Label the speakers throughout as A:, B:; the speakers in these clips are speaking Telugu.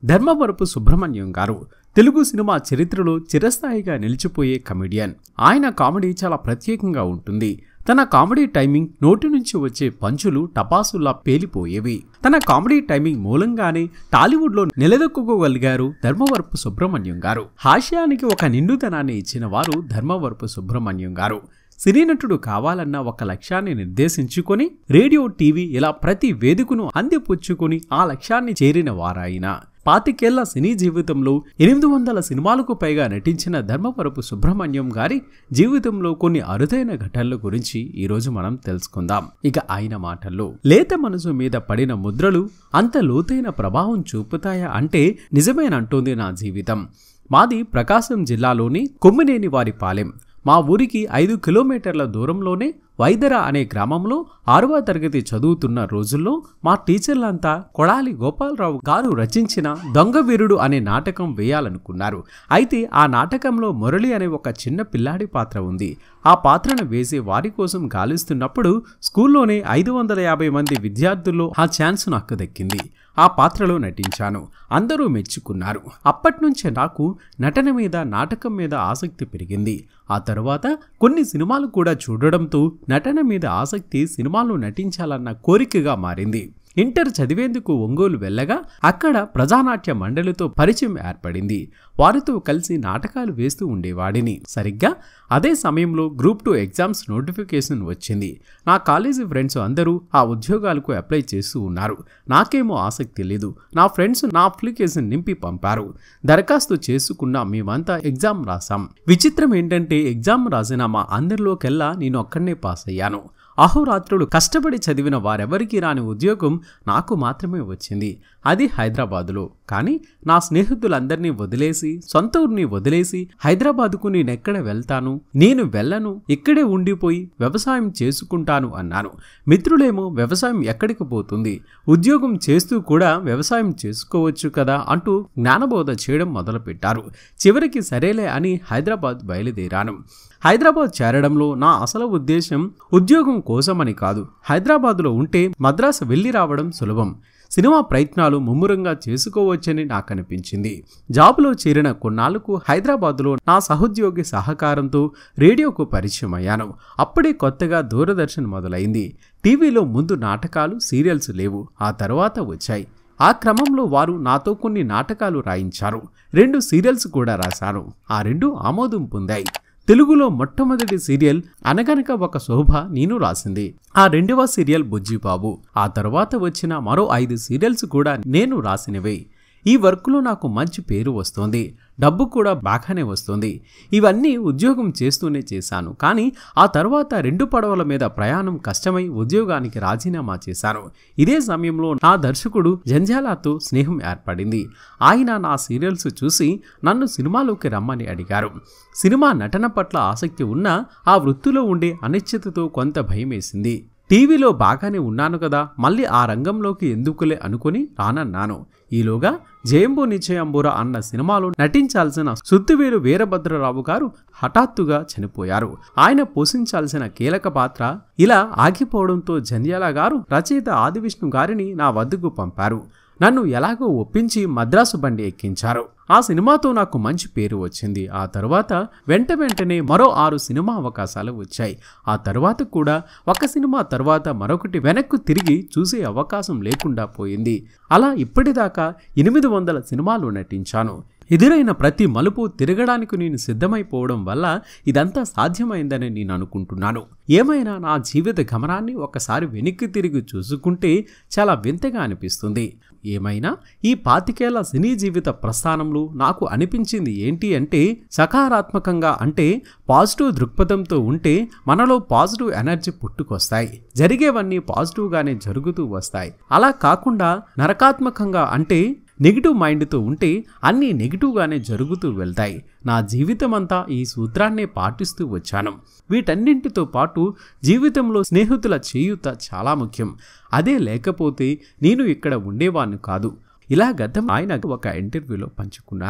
A: ధర్మవరపు సుబ్రహ్మణ్యం గారు తెలుగు సినిమా చరిత్రలో చిరస్థాయిగా నిలిచిపోయే కమెడియన్ ఆయన కామెడీ చాలా ప్రత్యేకంగా ఉంటుంది తన కామెడీ టైమింగ్ నోటి నుంచి వచ్చే పంచులు టపాసుల్లా పేలిపోయేవి తన కామెడీ టైమింగ్ మూలంగానే టాలీవుడ్లో నిలదొక్కుకోగలిగారు ధర్మవరపు సుబ్రహ్మణ్యం గారు హాస్యానికి ఒక నిండుతనాన్ని ఇచ్చిన వారు ధర్మవరపు సుబ్రహ్మణ్యం గారు సినీ నటుడు కావాలన్న ఒక లక్ష్యాన్ని నిర్దేశించుకొని రేడియో టీవీ ఇలా ప్రతి వేదికను అందిపుచ్చుకొని ఆ లక్ష్యాన్ని చేరిన వారాయన పాతికేళ్ల సినీ జీవితంలో ఎనిమిది వందల సినిమాలకు పైగా నటించిన ధర్మవరపు సుబ్రహ్మణ్యం గారి జీవితంలో కొన్ని అరుదైన ఘటనల గురించి ఈరోజు మనం తెలుసుకుందాం ఇక ఆయన మాటల్లో లేత మనసు మీద పడిన ముద్రలు అంత లోతైన ప్రభావం చూపుతాయా అంటే నిజమేనంటోంది నా జీవితం మాది ప్రకాశం జిల్లాలోని కొమ్మినేని వారి పాలెం మా ఊరికి ఐదు కిలోమీటర్ల దూరంలోనే వైదర అనే గ్రామంలో ఆరవ తరగతి చదువుతున్న రోజుల్లో మా టీచర్లంతా కొడాలి గోపాలరావు గారు రచించిన దొంగవీరుడు అనే నాటకం వేయాలనుకున్నారు అయితే ఆ నాటకంలో మురళి అనే ఒక చిన్న పిల్లాడి పాత్ర ఉంది ఆ పాత్రను వేసే వారి కోసం గాలిస్తున్నప్పుడు స్కూల్లోనే ఐదు వందల యాభై మంది విద్యార్థుల్లో ఆ ఛాన్స్ నాకు దక్కింది ఆ పాత్రలో నటించాను అందరూ మెచ్చుకున్నారు అప్పట్నుంచే నాకు నటన మీద నాటకం మీద ఆసక్తి పెరిగింది ఆ తరువాత కొన్ని సినిమాలు కూడా చూడడంతో నటన మీద ఆసక్తి సినిమాల్లో నటించాలన్న కోరికగా మారింది ఇంటర్ చదివేందుకు ఒంగోలు వెళ్ళగా అక్కడ ప్రజానాట్య మండలితో పరిచయం ఏర్పడింది వారితో కలిసి నాటకాలు వేస్తూ ఉండేవాడిని సరిగ్గా అదే సమయంలో గ్రూప్ టూ ఎగ్జామ్స్ నోటిఫికేషన్ వచ్చింది నా కాలేజీ ఫ్రెండ్స్ అందరూ ఆ ఉద్యోగాలకు అప్లై చేస్తూ ఉన్నారు నాకేమో ఆసక్తి లేదు నా ఫ్రెండ్స్ నా అప్లికేషన్ నింపి పంపారు దరఖాస్తు చేసుకున్న మేమంతా ఎగ్జామ్ రాసాం విచిత్రం ఏంటంటే ఎగ్జామ్ రాసిన మా అందరిలోకెల్లా నేను ఒక్కడనే పాస్ అయ్యాను అహోరాత్రులు కష్టపడి చదివిన వారెవరికీ రాని ఉద్యోగం నాకు మాత్రమే వచ్చింది అది హైదరాబాదులో కానీ నా స్నేహితులందరినీ వదిలేసి సొంత ఊరిని వదిలేసి హైదరాబాదుకు నేనెక్కడ వెళ్తాను నేను వెళ్ళను ఇక్కడే ఉండిపోయి వ్యవసాయం చేసుకుంటాను అన్నాను మిత్రులేమో వ్యవసాయం ఎక్కడికి పోతుంది ఉద్యోగం చేస్తూ కూడా వ్యవసాయం చేసుకోవచ్చు కదా అంటూ జ్ఞానబోధ చేయడం మొదలుపెట్టారు చివరికి సరేలే అని హైదరాబాద్ బయలుదేరాను హైదరాబాద్ చేరడంలో నా అసలు ఉద్దేశం ఉద్యోగం కోసమని కాదు హైదరాబాదులో ఉంటే మద్రాసు వెళ్ళి రావడం సులభం సినిమా ప్రయత్నాలు ముమ్మురంగా చేసుకోవచ్చని నాకు అనిపించింది జాబులో చేరిన కొన్నాళ్లకు హైదరాబాదులో నా సహోద్యోగి సహకారంతో రేడియోకు పరిచయం అయ్యాను అప్పుడే కొత్తగా దూరదర్శన్ మొదలైంది టీవీలో ముందు నాటకాలు సీరియల్స్ లేవు ఆ తర్వాత వచ్చాయి ఆ క్రమంలో వారు నాతో కొన్ని నాటకాలు రాయించారు రెండు సీరియల్స్ కూడా రాశాను ఆ రెండు ఆమోదం పొందాయి తెలుగులో మొట్టమొదటి సీరియల్ అనగనక ఒక శోభ నేను రాసింది ఆ రెండవ సీరియల్ బుజ్జిబాబు ఆ తర్వాత వచ్చిన మరో ఐదు సీరియల్స్ కూడా నేను రాసినవే ఈ వర్క్లో నాకు మంచి పేరు వస్తోంది డబ్బు కూడా బాగానే వస్తుంది ఇవన్నీ ఉద్యోగం చేస్తూనే చేశాను కానీ ఆ తర్వాత రెండు పడవల మీద ప్రయాణం కష్టమై ఉద్యోగానికి రాజీనామా చేశాను ఇదే సమయంలో నా దర్శకుడు జంజాలాతో స్నేహం ఏర్పడింది ఆయన నా సీరియల్స్ చూసి నన్ను సినిమాలోకి రమ్మని అడిగారు సినిమా నటన పట్ల ఆసక్తి ఉన్నా ఆ వృత్తిలో ఉండే అనిశ్చితతో కొంత భయం వేసింది టీవీలో బాగానే ఉన్నాను కదా మళ్ళీ ఆ రంగంలోకి ఎందుకులే అనుకుని రానన్నాను ఈలోగా జయంబో నిశ్చయంబుర అన్న సినిమాలో నటించాల్సిన సుత్తివేలు వీరభద్రరావు గారు హఠాత్తుగా చనిపోయారు ఆయన పోషించాల్సిన కీలక పాత్ర ఇలా ఆగిపోవడంతో జంధ్యాల గారు రచయిత ఆదివిష్ణు గారిని నా వద్దకు పంపారు నన్ను ఎలాగో ఒప్పించి మద్రాసు బండి ఎక్కించారు ఆ సినిమాతో నాకు మంచి పేరు వచ్చింది ఆ తర్వాత వెంట వెంటనే మరో ఆరు సినిమా అవకాశాలు వచ్చాయి ఆ తర్వాత కూడా ఒక సినిమా తర్వాత మరొకటి వెనక్కు తిరిగి చూసే అవకాశం లేకుండా పోయింది అలా ఇప్పటిదాకా ఎనిమిది వందల సినిమాలు నటించాను ఎదురైన ప్రతి మలుపు తిరగడానికి నేను సిద్ధమైపోవడం వల్ల ఇదంతా సాధ్యమైందని నేను అనుకుంటున్నాను ఏమైనా నా జీవిత గమనాన్ని ఒకసారి వెనక్కి తిరిగి చూసుకుంటే చాలా వింతగా అనిపిస్తుంది ఏమైనా ఈ పాతికేళ్ల సినీ జీవిత ప్రస్థానంలో నాకు అనిపించింది ఏంటి అంటే సకారాత్మకంగా అంటే పాజిటివ్ దృక్పథంతో ఉంటే మనలో పాజిటివ్ ఎనర్జీ పుట్టుకొస్తాయి జరిగేవన్నీ పాజిటివ్గానే జరుగుతూ వస్తాయి అలా కాకుండా నరకాత్మకంగా అంటే నెగిటివ్ మైండ్తో ఉంటే అన్నీ నెగిటివ్గానే జరుగుతూ వెళ్తాయి నా జీవితం అంతా ఈ సూత్రాన్నే పాటిస్తూ వచ్చాను వీటన్నింటితో పాటు జీవితంలో స్నేహితుల చేయూత చాలా ముఖ్యం అదే లేకపోతే నేను ఇక్కడ ఉండేవాణ్ణి కాదు ఇలా గతం ఆయన ఒక ఇంటర్వ్యూలో పంచుకున్నారు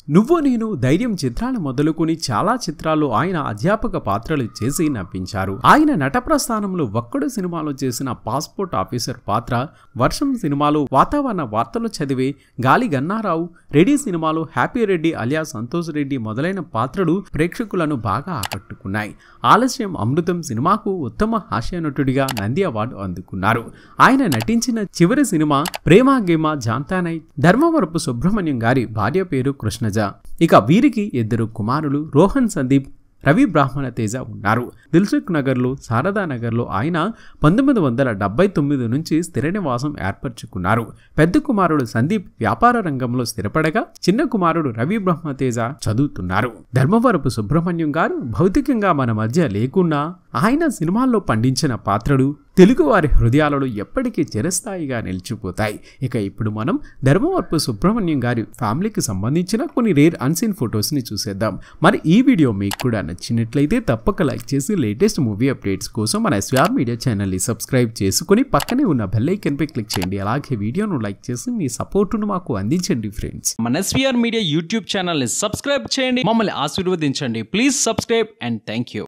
A: నువ్వు నేను ధైర్యం చిత్రాలు మొదలుకొని చాలా చిత్రాల్లో ఆయన అధ్యాపక పాత్రలు చేసి నవ్వించారు ఆయన నట ప్రస్థానంలో ఒక్కడు సినిమాలో చేసిన పాస్పోర్ట్ ఆఫీసర్ పాత్ర వర్షం సినిమాలో వాతావరణ వార్తలు చదివే గాలి గన్నారావు రెడీ సినిమాలో హ్యాపీ రెడ్డి అలియా సంతోష్ రెడ్డి మొదలైన పాత్రలు ప్రేక్షకులను బాగా ఆకట్టుకున్నాయి ఆలస్యం అమృతం సినిమాకు ఉత్తమ హాస్యనటుడిగా నంది అవార్డు అందుకున్నారు ఆయన నటించిన చివరి సినిమా ప్రేమ గేమ జాంతానై ధర్మవరపు సుబ్రహ్మణ్యం గారి భార్య పేరు కృష్ణజ ఇక వీరికి ఇద్దరు కుమారులు రోహన్ సందీప్ రవి బ్రాహ్మణ తేజ ఉన్నారు దిల్సుఖ్ నగర్లో శారదా నగర్లో ఆయన పంతొమ్మిది వందల డెబ్బై తొమ్మిది నుంచి స్థిర నివాసం ఏర్పరచుకున్నారు పెద్ద కుమారుడు సందీప్ వ్యాపార రంగంలో స్థిరపడగా చిన్న కుమారుడు రవి బ్రహ్మతేజ చదువుతున్నారు ధర్మవరపు సుబ్రహ్మణ్యం గారు భౌతికంగా మన మధ్య లేకున్నా ఆయన సినిమాల్లో పండించిన పాత్రలు తెలుగువారి హృదయాలలో ఎప్పటికీ చిరస్థాయిగా నిలిచిపోతాయి ఇక ఇప్పుడు మనం ధర్మవరపు సుబ్రహ్మణ్యం గారి ఫ్యామిలీకి సంబంధించిన కొన్ని రేర్ అన్సీన్ ఫొటోస్ని చూసేద్దాం మరి ఈ వీడియో మీకు కూడా నచ్చినట్లయితే తప్పక లైక్ చేసి లేటెస్ట్ మూవీ అప్డేట్స్ కోసం మన ఎస్విఆర్ మీడియా ఛానల్ని సబ్స్క్రైబ్ చేసుకుని పక్కనే ఉన్న బెల్ ఐకన్పై క్లిక్ చేయండి అలాగే వీడియోను లైక్ చేసి మీ సపోర్టును మాకు అందించండి ఫ్రెండ్స్
B: మన ఎస్వీఆర్ మీడియా యూట్యూబ్ ఛానల్ని సబ్స్క్రైబ్ చేయండి మమ్మల్ని ఆశీర్వదించండి please subscribe and thank you